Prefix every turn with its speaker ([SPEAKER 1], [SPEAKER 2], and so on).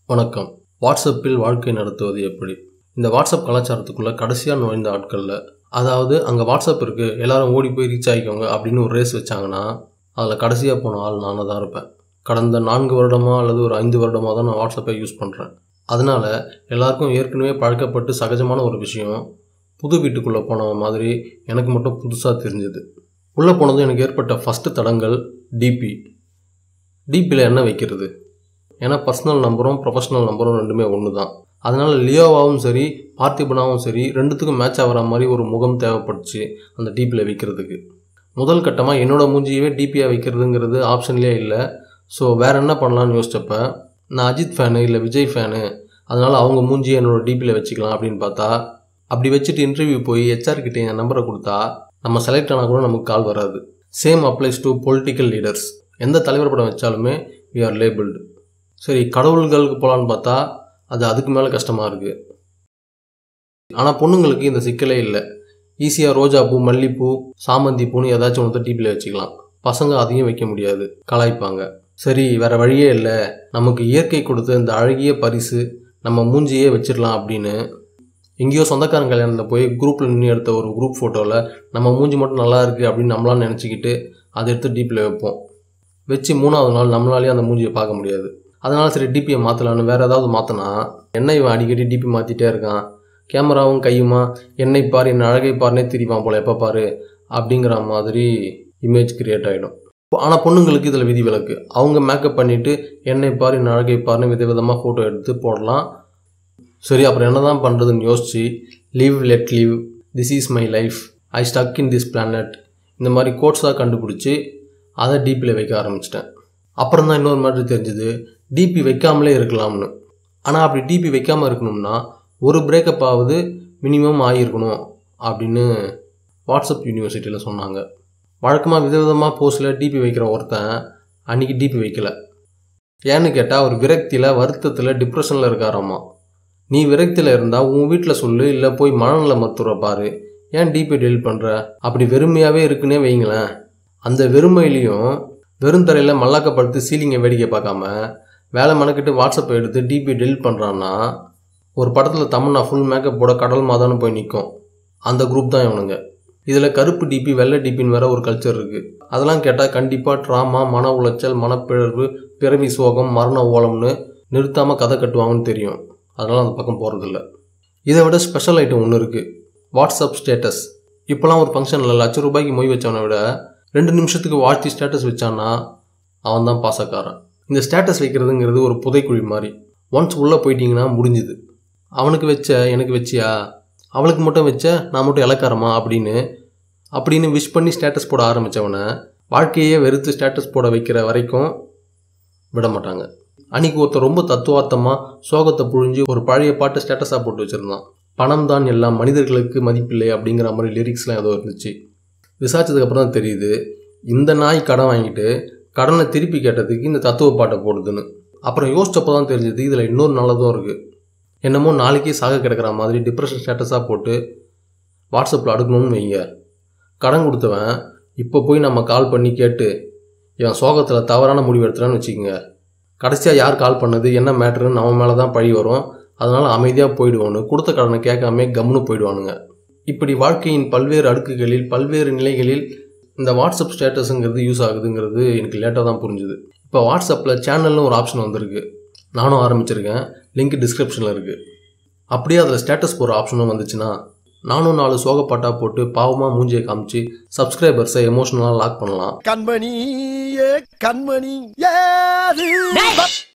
[SPEAKER 1] வணக்கம் வாட்ஸ்அப்பில் வாழ்க்கை நடத்துவது எப்படி இந்த வாட்ஸ்அப் கலாச்சாரத்துக்குள்ளே கடைசியாக நுழைந்த ஆட்களில் அதாவது அங்கே வாட்ஸ்அப் இருக்குது எல்லாரும் ஓடி போய் ரீச் ஆகிக்கோங்க அப்படின்னு ஒரு ரேஸ் வச்சாங்கன்னா அதில் கடைசியாக போன ஆள் நானாக தான் இருப்பேன் கடந்த நான்கு வருடமாக அல்லது ஒரு ஐந்து வருடமாக தான் நான் வாட்ஸ்அப்பை யூஸ் பண்ணுறேன் அதனால் எல்லாருக்கும் ஏற்கனவே பழக்கப்பட்டு சகஜமான ஒரு விஷயம் புது வீட்டுக்குள்ளே போன மாதிரி எனக்கு மட்டும் புதுசாக தெரிஞ்சுது உள்ளே போனதும் எனக்கு ஏற்பட்ட ஃபஸ்ட்டு தடங்கள் டிபி டிபியில் என்ன வைக்கிறது ஏன்னா பர்சனல் நம்பரும் ப்ரொஃபஷனல் நம்பரும் ரெண்டுமே ஒன்று தான் அதனால் லியோவாவும் சரி பார்த்திபனாவும் சரி ரெண்டுத்துக்கும் மேட்ச் ஆகிற மாதிரி ஒரு முகம் தேவைப்பட்டுச்சு அந்த டிபியில் வைக்கிறதுக்கு முதல் கட்டமாக என்னோடய மூஞ்சியவே டிபியாக வைக்கிறதுங்கிறது ஆப்ஷன்லேயே இல்லை ஸோ வேறு என்ன பண்ணலான்னு யோசிச்சப்ப நான் அஜித் ஃபேனு இல்லை விஜய் ஃபேனு அதனால் அவங்க மூஞ்சியை என்னோட டிபியில் வச்சுக்கலாம் அப்படின்னு பார்த்தா அப்படி வச்சுட்டு இன்டர்வியூ போய் ஹெச்ஆர் கிட்டே என் நம்பரை கொடுத்தா நம்ம செலக்ட் ஆனால் கூட நமக்கு கால் வராது same applies to political leaders எந்த தலைவர் படம் வச்சாலுமே வி ஆர் லேபிள்டு சரி கடவுள்களுக்கு போகலான்னு பார்த்தா அது அதுக்கு மேலே கஷ்டமாக இருக்குது ஆனால் பொண்ணுங்களுக்கு இந்த சிக்கலே இல்லை ஈஸியாக ரோஜா பூ மல்லிப்பூ சாமந்தி பூன்னு ஏதாச்சும் ஒன்று டிபியில் வச்சுக்கலாம் பசங்க அதையும் வைக்க முடியாது கலாய்ப்பாங்க சரி வேற வழியே இல்லை நமக்கு இயற்கை கொடுத்த இந்த அழகிய பரிசு நம்ம மூஞ்சியே வச்சிடலாம் அப்படின்னு எங்கேயோ சொந்தக்காரங்க கல்யாணத்தில் போய் குரூப்பில் நின்று எடுத்த ஒரு குரூப் ஃபோட்டோவில் நம்ம மூஞ்சி மட்டும் நல்லா இருக்குது அப்படின்னு நம்மளாம் நினச்சிக்கிட்டு அதை எடுத்து டிபியில் வைப்போம் வச்சு மூணாவது நாள் நம்மளாலேயே அந்த மூஞ்சியை பார்க்க முடியாது அதனால் சரி டிபியை மாற்றலான்னு வேறு ஏதாவது மாற்றினா என்ன இவன் அடிக்கடி டிபி மாற்றிட்டே இருக்கான் கேமராவும் கையுமா என்னை பார் என் அழகை பார்னே திரிவான் போல எப்போ பாரு அப்படிங்கிற மாதிரி இமேஜ் கிரியேட் ஆகிடும் ஆனால் பொண்ணுங்களுக்கு இதில் விதி விலக்கு அவங்க மேக்கப் பண்ணிவிட்டு என்னை பார் என் அழகை பார்னு விதவிதமாக ஃபோட்டோ எடுத்து போடலாம் சரி அப்புறம் என்ன தான் பண்ணுறதுன்னு யோசிச்சு live let live this is my life I stuck in this planet இந்த மாதிரி கோட்ஸாக கண்டுபிடிச்சி அதை டிபியில் வைக்க ஆரம்பிச்சிட்டேன் அப்புறம் தான் இன்னொரு மாதிரி தெரிஞ்சுது டிபி வைக்காமலே இருக்கலாம்னு ஆனால் அப்படி டிபி வைக்காமல் இருக்கணும்னா ஒரு பிரேக்கப் ஆகுது மினிமம் ஆகியிருக்கணும் அப்படின்னு வாட்ஸ்அப் யூனிவர்சிட்டியில் சொன்னாங்க வழக்கமாக விதவிதமாக போஸ்டில் டிபி வைக்கிற ஒருத்தன் அன்றைக்கி டிபி வைக்கல ஏன்னு கேட்டால் அவர் விரக்தியில் வருத்தத்தில் டிப்ரெஷனில் இருக்காராம்மா நீ விரக்தியில் இருந்தால் உன் வீட்டில் சொல்லு இல்லை போய் மனநல மருத்துவரை பாரு ஏன் டிபி டெலிட் பண்ணுற அப்படி வெறுமையாகவே இருக்குன்னே வைங்களேன் அந்த வெறுமையிலையும் வெறுந்தரையில் மல்லாக்கப்படுத்து சீலிங்கை வேடிக்கை பார்க்காம வேலை மணக்கிட்டு வாட்ஸ்அப்பை எடுத்து டிபி டெலிட் பண்ணுறான்னா ஒரு படத்தில் தமன்னா ஃபுல் மேக்கப் போட கடல் மாதான்னு போய் நிற்கும் அந்த குரூப் தான் இவனுங்க இதில் கருப்பு டிபி வெள்ளை டிபின்னு வேற ஒரு கல்ச்சர் இருக்குது அதெல்லாம் கேட்டால் கண்டிப்பாக ட்ராமா மன உளைச்சல் மனப்பிழர்வு பிறவி சோகம் மரண ஓலம்னு நிறுத்தாமல் கதை கட்டுவாங்கன்னு தெரியும் அதனால் அந்த பக்கம் போகிறதில்ல இதை விட ஸ்பெஷல் ஐட்டம் ஒன்று இருக்குது வாட்ஸ்அப் ஸ்டேட்டஸ் இப்போலாம் ஒரு ஃபங்க்ஷனில் லட்ச ரூபாய்க்கு மொய் வச்சவனை விட ரெண்டு நிமிஷத்துக்கு வாழ்த்தி ஸ்டேட்டஸ் வச்சான்னா அவன் தான் பாசக்காரன் இந்த ஸ்டேட்டஸ் வைக்கிறதுங்கிறது ஒரு புதைக்குழி மாதிரி ஒன்ஸ் உள்ளே போயிட்டீங்கன்னா முடிஞ்சுது அவனுக்கு வச்ச எனக்கு வச்சியா அவளுக்கு மட்டும் வச்ச நான் மட்டும் இலக்காரமா அப்படின்னு அப்படின்னு விஷ் பண்ணி ஸ்டேட்டஸ் போட ஆரம்பித்தவனை வாழ்க்கையே வெறுத்து ஸ்டேட்டஸ் போட வைக்கிற வரைக்கும் விட மாட்டாங்க அன்றைக்கி ஒருத்தர் ரொம்ப தத்துவார்த்தமாக சோகத்தை புழிஞ்சு ஒரு பழைய பாட்டை ஸ்டேட்டஸாக போட்டு வச்சுருந்தான் பணம் தான் எல்லாம் மனிதர்களுக்கு மதிப்பில்லை அப்படிங்கிற மாதிரி லிரிக்ஸ்லாம் ஏதோ இருந்துச்சு விசாரிச்சதுக்கப்புறம் தான் தெரியுது இந்த நாய் கடன் வாங்கிட்டு கடனை திருப்பி கேட்டதுக்கு இந்த தத்துவ பாட்டை போடுதுன்னு அப்புறம் யோசிச்சப்போ தான் தெரிஞ்சது இதில் இன்னொரு நல்லதும் இருக்குது என்னமோ நாளைக்கே சாக கிடக்கிற மாதிரி டிப்ரெஷன் ஸ்டேட்டஸாக போட்டு வாட்ஸ்அப்பில் அடுக்கணும்னு வைங்க கடன் கொடுத்தவன் இப்போ போய் நம்ம கால் பண்ணி கேட்டு இவன் சோகத்தில் தவறான முடிவு எடுத்துறான்னு வச்சுக்கோங்க கடைசியாக யார் கால் பண்ணது என்ன மேட்ருன்னு நம்ம மேலே தான் பழி வரும் அதனால் அமைதியாக போயிடுவோன்னு கொடுத்த கடனை கேட்காம கம்னு போயிடுவானுங்க இப்படி வாழ்க்கையின் பல்வேறு அடுக்குகளில் பல்வேறு நிலைகளில் இந்த வாட்ஸ்அப் ஸ்டேட்டஸுங்கிறது யூஸ் ஆகுதுங்கிறது எனக்கு லேட்டாக தான் புரிஞ்சுது இப்போ வாட்ஸ்அப்பில் சேனல்னு ஒரு ஆப்ஷன் வந்திருக்கு நானும் ஆரம்பிச்சிருக்கேன் லிங்க் டிஸ்கிரிப்ஷனில் இருக்குது அப்படியே அதில் ஸ்டேட்டஸ் போகிற ஆப்ஷனும் வந்துச்சுன்னா நானும் நாலு சோகப்பாட்டா போட்டு பாவமாக மூஞ்சியை காமிச்சு சப்ஸ்கிரைபர்ஸை எமோஷனலாக லாக் பண்ணலாம்
[SPEAKER 2] கண்மணி ஏ கண்மணி ஏது